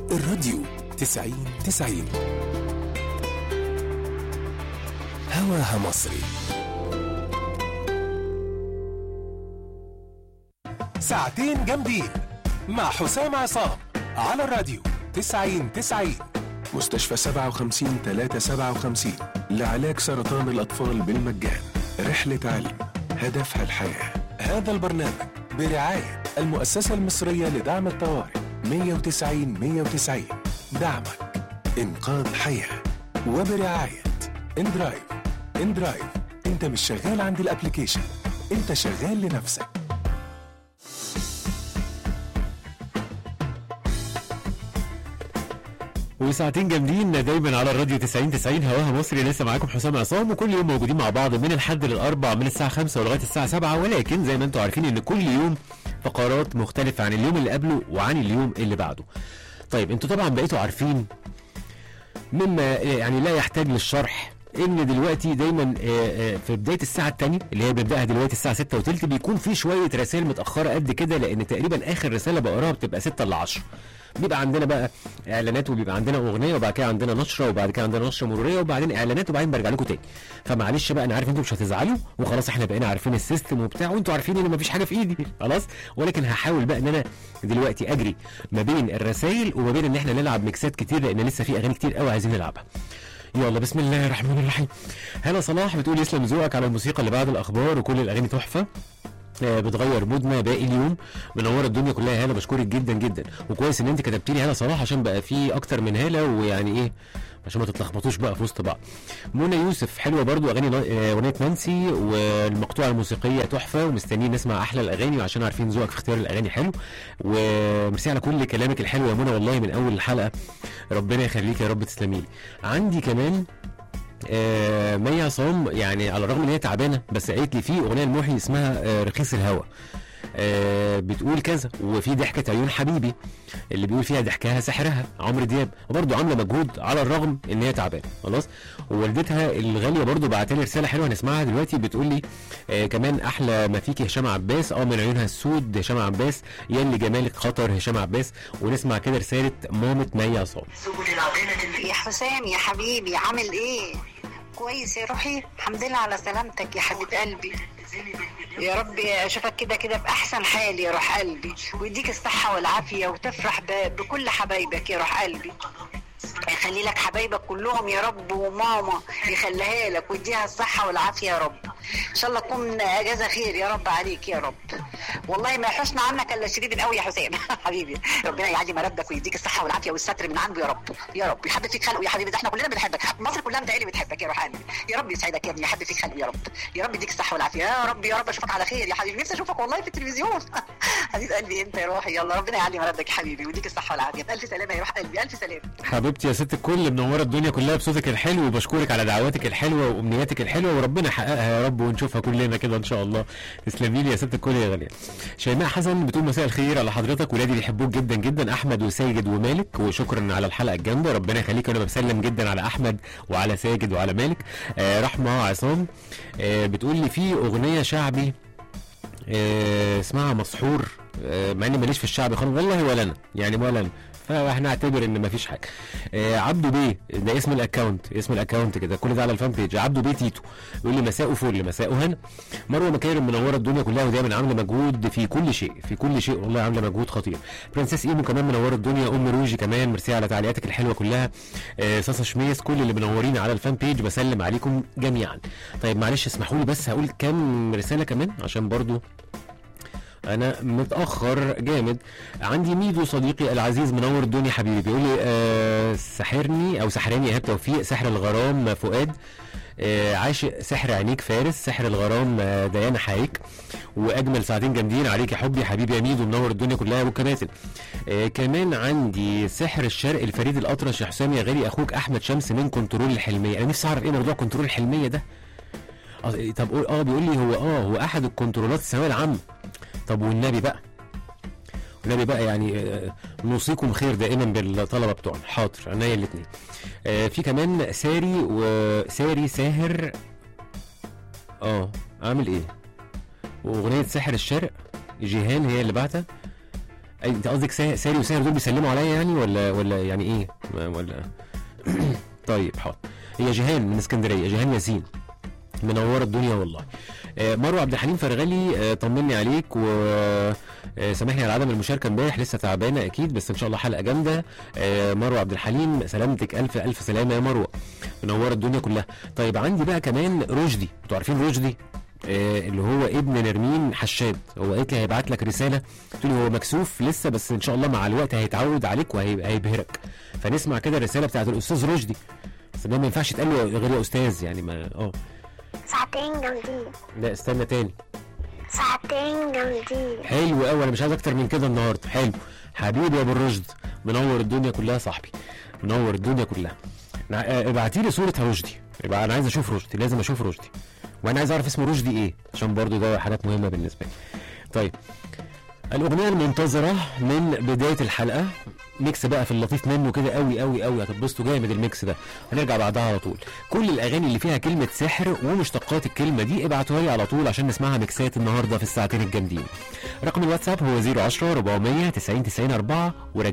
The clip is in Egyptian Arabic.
الراديو تسعين تسعين هواها مصري ساعتين جامدين مع حسام عصام على الراديو تسعين تسعين مستشفى سبعة وخمسين تلاتة سبعة وخمسين لعلاج سرطان الأطفال بالمجان رحلة علم هدفها الحياة هذا البرنامج برعاية المؤسسة المصرية لدعم الطوارئ 190 190 دعمك إنقاذ حياة وبرعاية اندرايف اندرايف انت مش شغال عند الابليكيشن انت شغال لنفسك وساعتين جامدين دايما على الراديو 90 90 هواها مصري لسه معاكم حسام عصام وكل يوم موجودين مع بعض من الحد للاربع من الساعه 5 ولغايه الساعه 7 ولكن زي ما انتم عارفين ان كل يوم فقرات مختلفه عن اليوم اللي قبله وعن اليوم اللي بعده. طيب انتوا طبعا بقيتوا عارفين مما يعني لا يحتاج للشرح ان دلوقتي دايما آه، آه، في بدايه الساعه الثانيه اللي هي بنبداها دلوقتي الساعه 6 وثلث بيكون في شويه رسائل متاخره قد كده لان تقريبا اخر رساله بقراها بتبقى 6 ل 10 بيبقى عندنا بقى اعلانات وبيبقى عندنا اغنيه وبعد كده عندنا نشره وبعد كده عندنا نشره مروريه وبعدين اعلانات وبعدين برجع لكم تاني فمعلش بقى انا عارف انتوا مش هتزعلوا وخلاص احنا بقينا عارفين السيستم وبتاع وانتوا عارفين ان مفيش حاجه في ايدي خلاص ولكن هحاول بقى ان انا دلوقتي اجري ما بين الرسائل وما بين ان احنا نلعب ميكسات كتير لان لسه في اغاني كتير قوي عايزين نلعبها يلا بسم الله الرحمن الرحيم هلا صلاح بتقول يسلم ذوقك على الموسيقى اللي بعد الاخبار وكل الاغاني تحفه آه، بتغير مودنا باقي اليوم منوره الدنيا كلها يا هلا بشكرك جدا جدا وكويس ان انت كتبت لي هلا صلاح عشان بقى في اكتر من هاله ويعني ايه عشان ما تتلخبطوش بقى في وسط بعض منى يوسف حلوه برضو اغاني نا- آه، اغنيه نانسي والمقطوعه الموسيقيه تحفه ومستنيين نسمع احلى الاغاني وعشان عارفين ذوقك في اختيار الاغاني حلو وميرسي على كل كلامك الحلو يا منى والله من اول الحلقه ربنا يخليك يا رب تسلمي لي عندي كمان آه، مي عصام يعني على الرغم ان هي تعبانه بس قالت لي في اغنيه لمحي اسمها آه، رخيص الهوى آه، بتقول كذا وفي ضحكة عيون حبيبي اللي بيقول فيها ضحكها سحرها عمرو دياب وبرضه عامله مجهود على الرغم ان هي تعبانه خلاص ووالدتها الغاليه برضه بعت لي رساله حلوه هنسمعها دلوقتي بتقول لي آه كمان احلى ما فيكي هشام عباس اه من عيونها السود هشام عباس يا اللي جمالك خطر هشام عباس ونسمع كده رساله مامة مي عصام يا حسام يا حبيبي عامل ايه كويس يا روحي الحمد لله على سلامتك يا حبيب قلبي يا رب اشوفك كده كده باحسن حال يا روح قلبي ويديك الصحه والعافيه وتفرح ب- بكل حبايبك يا روح قلبي يخلي لك حبايبك كلهم يا رب وماما يخليها لك ويديها الصحة والعافية يا رب إن شاء الله تكون أجازة خير يا رب عليك يا رب والله ما يحوشنا عنك إلا شديد القوي يا حسام حبيبي ربنا يعلي مردك ويديك الصحة والعافية والستر من عنده يا رب يا رب يحبب فيك خلقه يا حبيبي ده احنا كلنا بنحبك مصر كلها متهيألي بتحبك يا روح قلبي يا رب يسعدك يا ابني يحبب فيك خلقه يا رب يا رب يديك الصحة والعافية يا رب يا رب أشوفك على خير يا حبيبي نفسي أشوفك والله في التلفزيون حبيب قلبي أنت يا روحي يلا ربنا يعلي مردك يا حبيبي ويديك الصحة والعافية بألف سلامة يا روح قلبي ألف سلامة حبيبتي يا ست الكل منوره الدنيا كلها بصوتك الحلو وبشكرك على دعواتك الحلوه وامنياتك الحلوه وربنا يحققها يا رب ونشوفها كلنا كده ان شاء الله تسلمي لي يا ست الكل يا غاليه شيماء حسن بتقول مساء الخير على حضرتك ولادي بيحبوك جدا جدا احمد وساجد ومالك وشكرا على الحلقه الجامده ربنا يخليك وانا بسلم جدا على احمد وعلى ساجد وعلى مالك آه رحمه عصام آه بتقول لي في اغنيه شعبي آه اسمها مسحور آه مع اني ماليش في الشعبي خالص والله ولا انا يعني ولا انا فهنعتبر ان مفيش حاجه آه عبده بيه ده اسم الاكونت اسم الاكونت كده كل ده على الفان بيج عبده بيه تيتو يقول لي مساء فل مساء هنا مروه مكارم منوره الدنيا كلها ودايما عامله مجهود في كل شيء في كل شيء والله عامله مجهود خطير برنسيس ايمو كمان منوره الدنيا ام روجي كمان ميرسي على تعليقاتك الحلوه كلها آه صاصه شميس كل اللي منورين على الفان بيج بسلم عليكم جميعا طيب معلش اسمحوا لي بس هقول كام رساله كمان عشان برضو انا متاخر جامد عندي ميدو صديقي العزيز منور الدنيا حبيبي بيقول لي آه سحرني او سحراني ايهاب توفيق سحر الغرام فؤاد آه عاشق سحر عينيك فارس سحر الغرام آه ديانا حايك واجمل ساعتين جامدين عليك يا حبي حبيبي يا ميدو منور الدنيا كلها يا ابو كباتن آه كمان عندي سحر الشرق الفريد الاطرش يا حسام يا غالي اخوك احمد شمس من كنترول الحلميه انا نفسي اعرف ايه موضوع كنترول الحلميه ده آه، طب قول- اه بيقول لي هو اه هو احد الكنترولات الثانويه العامه طب والنبي بقى والنبي بقى يعني آه، نوصيكم خير دائما بالطلبه بتوعنا حاضر عينيا الاثنين آه في كمان ساري وساري ساهر اه عامل ايه واغنيه ساحر الشرق جيهان هي اللي بعتها أي انت قصدك سا- ساري وساهر دول بيسلموا عليا يعني ولا ولا يعني ايه ما- ولا طيب حاضر هي جيهان من اسكندريه جيهان ياسين منوره الدنيا والله آه، مروه عبد الحليم فرغلي آه، طمني عليك و آه، سامحني على عدم المشاركه امبارح لسه تعبانه اكيد بس ان شاء الله حلقه جامده آه، مروه عبد الحليم سلامتك الف الف سلامه يا مروه منوره الدنيا كلها طيب عندي بقى كمان رشدي انتوا عارفين رشدي آه، اللي هو ابن نرمين حشاد هو قالت لي هيبعت لك رساله قلت له هو مكسوف لسه بس ان شاء الله مع الوقت هيتعود عليك وهيبهرك فنسمع كده الرساله بتاعت الاستاذ رشدي بس ده ما ينفعش يتقال له غير يا استاذ يعني ما اه ساعتين جامدين لا استنى تاني ساعتين جامدين حلو قوي انا مش عايز اكتر من كده النهارده حلو حبيبي يا ابو الرشد منور الدنيا كلها يا صاحبي منور الدنيا كلها ابعتي لي صوره رشدي يبقى انا عايز اشوف رشدي لازم اشوف رشدي وانا عايز اعرف اسم رشدي ايه عشان برضو ده حاجات مهمه بالنسبه لي طيب الاغنيه المنتظره من بدايه الحلقه ميكس بقى في اللطيف منه كده قوي قوي قوي هتتبسطوا جامد الميكس ده هنرجع بعدها على طول كل الاغاني اللي فيها كلمه سحر ومشتقات الكلمه دي ابعتوها لي على طول عشان نسمعها ميكسات النهارده في الساعتين الجامدين رقم الواتساب هو 010 400 90 94 ورجع